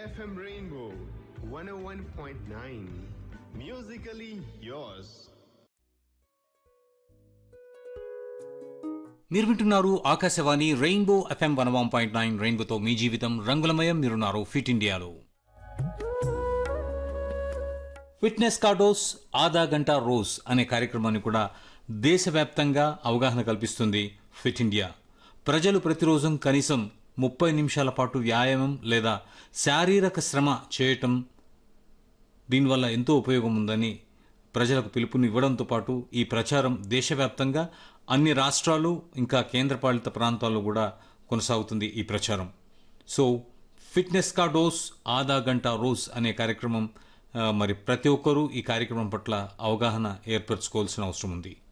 FM Rainbow 101.9. Musically yours. మీరు వింటున్నారు Akashvani rainbow FM one one point nine రెయిన్బోతో మీ జీవితం రంగులమయం మీరున్నారు ఫిట్ ఇండియాలో ఫిట్నెస్ కార్డోస్ ఆదా గంట రోజ్ అనే కార్యక్రమాన్ని కూడా దేశవ్యాప్తంగా అవగాహన కల్పిస్తుంది ఫిట్ ఇండియా ప్రజలు ప్రతిరోజు కనీసం ముప్పై నిమిషాల పాటు వ్యాయామం లేదా శారీరక శ్రమ చేయటం దీనివల్ల ఎంతో ఉపయోగం ఉందని ప్రజలకు పిలుపుని ఇవ్వడంతో పాటు ఈ ప్రచారం దేశవ్యాప్తంగా అన్ని రాష్ట్రాలు ఇంకా కేంద్రపాలిత ప్రాంతాల్లో కూడా కొనసాగుతుంది ఈ ప్రచారం సో ఫిట్నెస్ కా డోస్ ఆదా గంట రోజ్ అనే కార్యక్రమం ఆ, మరి ప్రతి ఒక్కరూ ఈ కార్యక్రమం పట్ల అవగాహన ఏర్పరచుకోవాల్సిన అవసరం ఉంది